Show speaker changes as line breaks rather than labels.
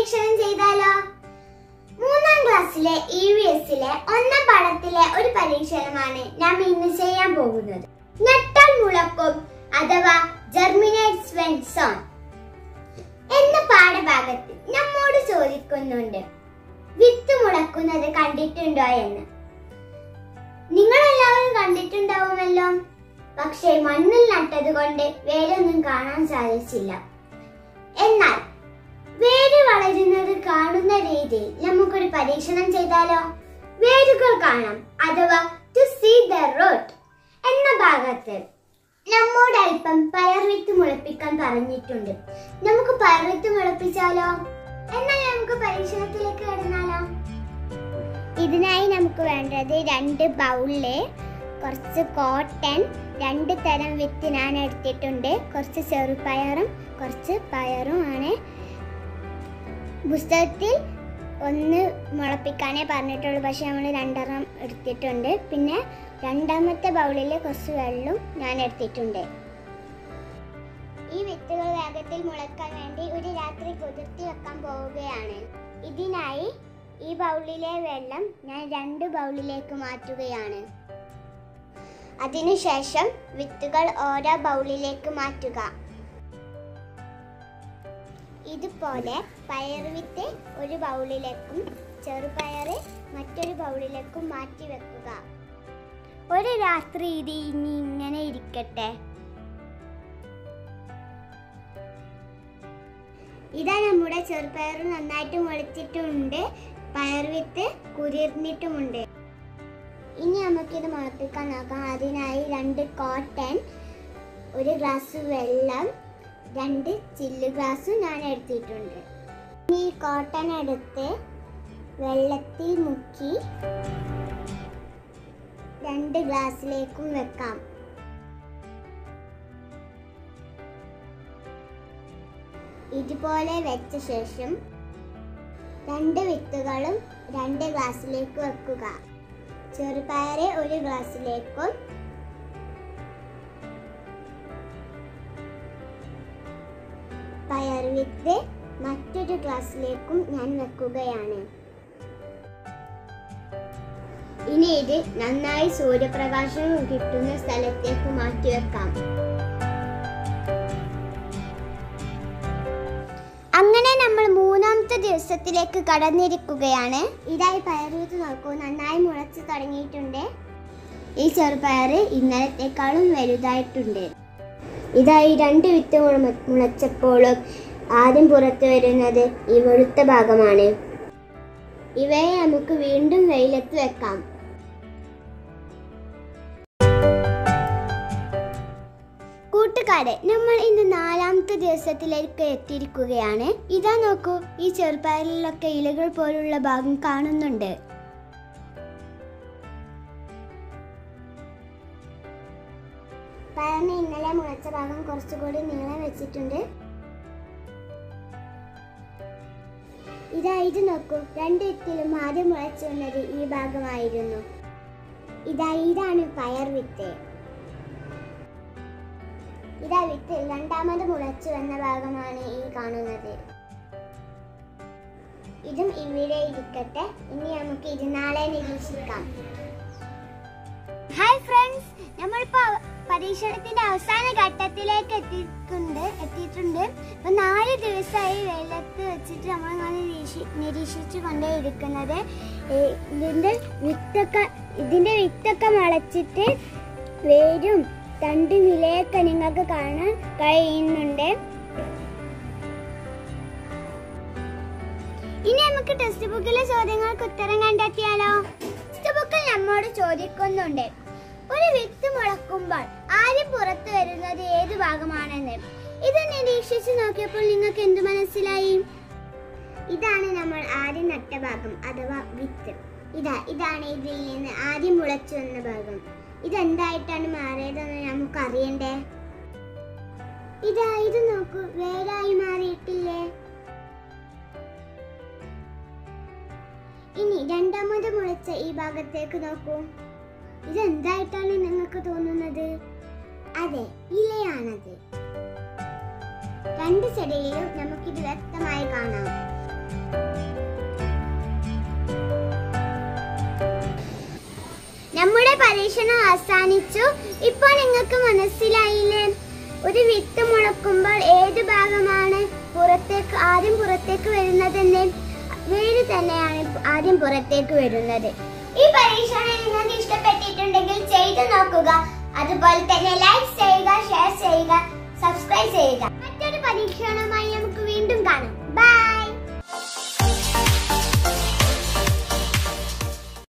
പരീക്ഷണം ചെയ്താലോ മൂന്നാം ക്ലാസ്സിലെ ഇ വി എസിലെ ഒന്നാം പാഠത്തിലെ ഒരു പരീക്ഷണമാണ് നാം ഇന്ന് ചെയ്യാൻ പോകുന്നത് നട്ടാൽ മുളക്കും അഥവാ ജെർമിനേറ്റ്സ് വെൻ സോൺ എന്ന പാഠഭാഗത്തിൽ നമ്മോട് ചോദിക്കുന്നുണ്ട് വിത്ത് മുളക്കുന്നത് കണ്ടിട്ടുണ്ടോ എന്ന് നിങ്ങൾ എല്ലാവരും കണ്ടിട്ടുണ്ടാവുമല്ലോ പക്ഷേ മണ്ണിൽ നട്ടത് കൊണ്ട് വേരൊന്നും കാണാൻ സാധിച്ചില്ല എന്നാൽ വേര് വളരുന്നത് കാണുന്ന രീതിയിൽ നമുക്കൊരു പരീക്ഷണം ചെയ്താലോ വേരുകൾ കാണാം അഥവാ ടു സീ ദ റൂട്ട് എന്ന ഭാഗത്ത് നമ്മോട് അല്പം പയർവിത്ത് മുളപ്പിക്കാൻ പറഞ്ഞിട്ടുണ്ട് നമുക്ക് പയർവിത്ത് മുളപ്പിച്ചാലോ എന്നാൽ നമുക്ക് പരീക്ഷണത്തിലേക്ക് കടന്നാലോ ഇതിനായി നമുക്ക് വേണ്ടത് രണ്ട് ബൗളില് കുറച്ച് കോട്ടൺ രണ്ട് തരം വിത്ത് ഞാൻ എടുത്തിട്ടുണ്ട് കുറച്ച് ചെറുപയറും കുറച്ച് പയറും ആണ് പുസ്തകത്തിൽ ഒന്ന് മുളപ്പിക്കാനേ പറഞ്ഞിട്ടുള്ളൂ പക്ഷെ നമ്മൾ രണ്ടെണ്ണം എടുത്തിട്ടുണ്ട് പിന്നെ രണ്ടാമത്തെ ബൗളിൽ കുറച്ച് വെള്ളവും ഞാൻ എടുത്തിട്ടുണ്ട് ഈ വിത്തുകൾ വേഗത്തിൽ മുളക്കാൻ വേണ്ടി ഒരു രാത്രി കുതിർത്തി വെക്കാൻ പോവുകയാണ് ഇതിനായി ഈ ബൗളിലെ വെള്ളം ഞാൻ രണ്ട് ബൗളിലേക്ക് മാറ്റുകയാണ് അതിനുശേഷം വിത്തുകൾ ഓരോ ബൗളിലേക്ക് മാറ്റുക ഇതുപോലെ പയർവിത്ത് ഒരു ബൗളിലേക്കും ചെറുപയർ മറ്റൊരു ബൗളിലേക്കും മാറ്റി വെക്കുക ഒരു രാത്രി ഇത് ഇനി ഇങ്ങനെ ഇരിക്കട്ടെ ഇതാ നമ്മുടെ ചെറുപയർ നന്നായിട്ട് മുളച്ചിട്ടുണ്ട് പയർവിത്ത് കുതിർന്നിട്ടുമുണ്ട് ഇനി നമുക്കിത് മുളപ്പിക്കാൻ നോക്കാം അതിനായി രണ്ട് കോട്ടൺ ഒരു ഗ്ലാസ് വെള്ളം രണ്ട് ചില്ല് ഗ്ലാസ്സും ഞാൻ എടുത്തിട്ടുണ്ട് ഇനി ഈ കോട്ടൺ എടുത്ത് വെള്ളത്തിൽ മുക്കി രണ്ട് ഗ്ലാസ്സിലേക്കും വെക്കാം ഇതുപോലെ വെച്ച ശേഷം രണ്ട് വിത്തുകളും രണ്ട് ഗ്ലാസ്സിലേക്ക് വെക്കുക ചെറുപയറ് ഒരു ഗ്ലാസ്സിലേക്കും പയർ വിത്ത് മറ്റൊരു ഗ്ലാസ്സിലേക്കും ഞാൻ വെക്കുകയാണ് ഇനി ഇത് നന്നായി സൂര്യപ്രകാശം കിട്ടുന്ന സ്ഥലത്തേക്ക് മാറ്റി വെക്കാം അങ്ങനെ നമ്മൾ മൂന്നാമത്തെ ദിവസത്തിലേക്ക് കടന്നിരിക്കുകയാണ് ഇതായി പയറുവിത്ത് നോക്കൂ നന്നായി മുളച്ചു തുടങ്ങിയിട്ടുണ്ട് ഈ ചെറുപയർ ഇന്നലത്തേക്കാളും വലുതായിട്ടുണ്ട് ഇതായി രണ്ട് വിത്ത് മുള- മുളച്ചപ്പോഴും ആദ്യം പുറത്തു വരുന്നത് ഈ വെളുത്ത ഭാഗമാണ് ഇവയെ നമുക്ക് വീണ്ടും വെയിലത്ത് വെക്കാം കൂട്ടുകാരെ നമ്മൾ ഇന്ന് നാലാമത്തെ ദിവസത്തിലേക്ക് എത്തിയിരിക്കുകയാണ് ഇതാ നോക്കൂ ഈ ചെറുപയറിലൊക്കെ ഇലകൾ പോലുള്ള ഭാഗം കാണുന്നുണ്ട് പയറിന് ഇന്നലെ മുളച്ച ഭാഗം കുറച്ചുകൂടി നീളം വെച്ചിട്ടുണ്ട് ഇതാ ഇത് നോക്കൂ രണ്ട് വിത്തിലും ആദ്യം മുളച്ചു വന്നത് ഈ ഭാഗമായിരുന്നു ഇതാ ഇതാണ് പയർ വിത്ത് ഇതാ വിത്ത് രണ്ടാമത് മുളച്ചു വന്ന ഭാഗമാണ് ഈ കാണുന്നത് ഇതും ഇവിടെ ഇരിക്കട്ടെ ഇനി നമുക്ക് ഇത് നാളെ നിരീക്ഷിക്കാം ഹായ് ഫ്രണ്ട്സ് നമ്മളിപ്പോ പരീക്ഷണത്തിന്റെ അവസാന ഘട്ടത്തിലേക്ക് എത്തിയിട്ടുണ്ട് എത്തിയിട്ടുണ്ട് ഇപ്പൊ നാല് ദിവസമായി വെയിലത്ത് വെച്ചിട്ട് നമ്മളിങ്ങനെ നിരീക്ഷി നിരീക്ഷിച്ചു കൊണ്ടേ ഇരിക്കുന്നത് ഏ, ഇതിന്റെ വിത്തൊക്കെ ഇതിന്റെ വിത്തൊക്കെ മുളച്ചിട്ട് വേരും തണ്ട് നിലയൊക്കെ നിങ്ങൾക്ക് കാണാൻ കഴിയുന്നുണ്ട് ഇനി നമുക്ക് ടെക്സ്റ്റ് ബുക്കിലെ ചോദ്യങ്ങൾക്ക് ഉത്തരം കണ്ടെത്തിയാലോ ടെക്സ്റ്റ് ബുക്കിൽ നമ്മോട് ചോദിക്കുന്നുണ്ട് ഒരു വിത്ത് മുളക്കുമ്പോൾ ആദ്യം പുറത്തു വരുന്നത് ഏത് ഭാഗമാണെന്ന് ഇത് നിരീക്ഷിച്ചു നോക്കിയപ്പോൾ നിങ്ങൾക്ക് എന്ത് മനസ്സിലായി ഇതാണ് നമ്മൾ ആദ്യം നട്ട ഭാഗം അഥവാ വിത്ത് ഇതാ ഇതാണ് ഇതിൽ നിന്ന് ആദ്യം മുളച്ചു വന്ന ഭാഗം ഇതെന്തായിട്ടാണ് മാറിയതെന്ന് നമുക്ക് അറിയണ്ടേ ഇതാ ഇത് നോക്കൂ വേരായി മാറിയിട്ടില്ലേ ഇനി രണ്ടാമത് മുളച്ച ഈ ഭാഗത്തേക്ക് നോക്കൂ ഇതെന്തായിട്ടാണ് നിങ്ങൾക്ക് തോന്നുന്നത് അതെ ഇലയാണത് രണ്ട് ചെടിയിലും നമുക്കിത് വ്യക്തമായി കാണാം നമ്മുടെ പരീക്ഷണം അവസാനിച്ചു ഇപ്പോൾ നിങ്ങൾക്ക് മനസ്സിലായില്ലേ ഒരു വിത്ത് മുളക്കുമ്പോൾ ഏത് ഭാഗമാണ് പുറത്തേക്ക് ആദ്യം പുറത്തേക്ക് വരുന്നതെന്ന് വേര് തന്നെയാണ് ആദ്യം പുറത്തേക്ക് വരുന്നത് ഈ പരീക്ഷണം നിങ്ങൾക്ക് ഇഷ്ടപ്പെട്ടിട്ടുണ്ടെങ്കിൽ ചെയ്തു നോക്കുക അതുപോലെ തന്നെ ലൈക്ക് ചെയ്യുക